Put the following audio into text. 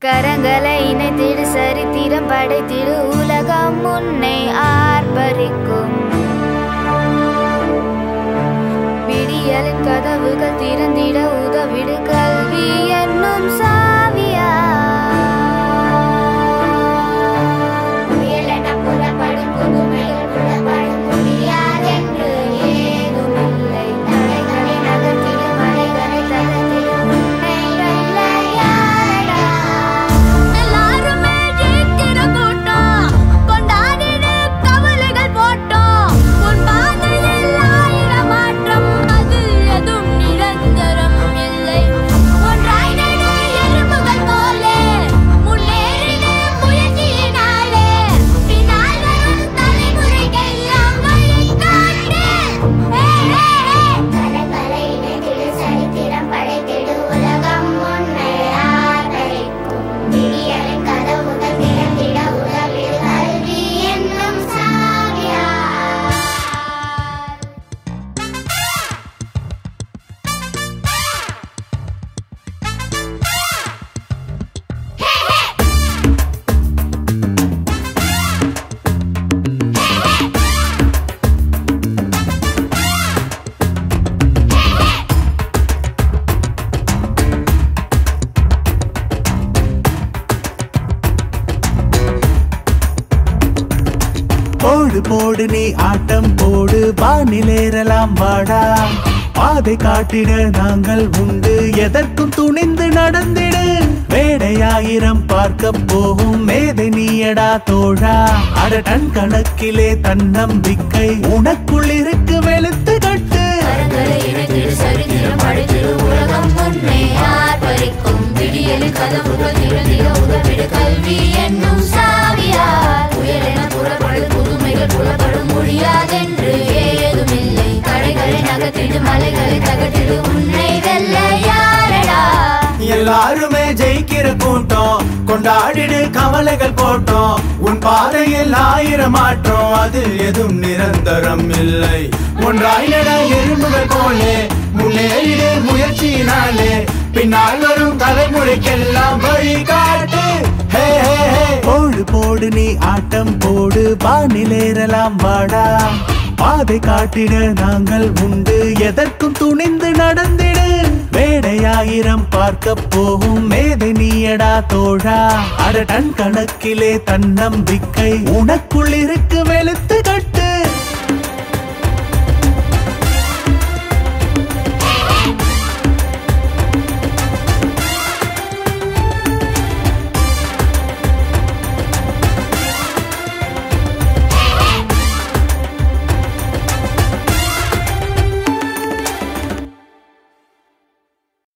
கரங்களை இணைத்திடு சரித்திரம் படைத்திடு உலகம் முன்னை ஆர்ப்பரிக்கும் விடியலின் கதவுகள் திறந்திட உதவிடு கல்வி என்னும் சாவியா புயலென புறப்படும் புதுமைகள் புறப்படும் முடியாதென்று ஏதுமில்லை தடைகளை நகர்த்திடு மலைகளை தகர்த்திடு உன்னை வெல்ல யாரடா எல்லாருமே ஜெயிக்கிற கூட்டம் கொண்டாடிடு கவலைகள் போட்டோம் உன் பாதையில் ஆயிரம் மாற்றம் அது எதுவும் நிரந்தரம் இல்லை ஒன்றாய் நடு எறும்புகள் போலே முன்னேறிடு முயற்சியினாலே பின்னால் வரும் தலைமுறைக்கெல்லாம் வழிகாட்டு ஹே ஹே ஹே கலகலை இணைத்திடு சரித்திரம் படைத்திடு உலகம் முன்னை ஆதரிக்கும் விடியலின் கதவுகள் திறந்திட உதவிடு கல்வி என்னும் சாவியார் போடு போடு நீ ஆட்டம் போடு வானிலேறலாம் வாடா பாதை காட்டிட நாங்கள் உண்டு எதற்கும் துணிந்து நடந்திடு வேடையாயிரம் பார்க்க போகும் மேதை நீயடா தோழா அட டன் கணக்கிலே தன்னம்பிக்கை உனக்குள் இருக்கு வெளுத்து கட்டு கரங்களை இணைத்திடு சரித்திரம் படைத்திடு உலகம் முன்னே ஆர்ப்பரிக்கும் விடியலில் கதவுகள் திறந்திட உதவிடு கல்வி என்னும் சாவியால் புயலென புறப்படும் புதுமைகள் புலப்படும் முடியாதென்று ஏதுமில்லை தடைகளை நகர்த்திடு மலைகளை தகர்த்திடு உன்னை வெல்ல யாரடா எல்லாருமே ஜெயிக்கிற கூட்டம் கொண்டாடிடு கவலைகள் போட்டோம் உன் பாதையில் ஆயிரம் மாற்றம் அது எதுவும் நிரந்தரம் இல்லை ஒன்றாய் நட எறும்புகள் போலே முன்னேறிடு முயற்சியினாலே பின்னால் வரும் தலைமுறைக்கெல்லாம் வழிகாட்டு ஹே ஹே ஹே போடு போடு நீ ஆட்டம் போடு வானிலேறலாம் வாடா பாதை காட்டிட நாங்கள் உண்டு எதற்கும் துணிந்து நடந்திடு வேடையாயிரம் பார்க்க போகும் மேதை நீயடா தோழா அட டன் கணக்கிலே தன்னம்பிக்கை உனக்குள் இருக்கு வெளுத்து கட்டு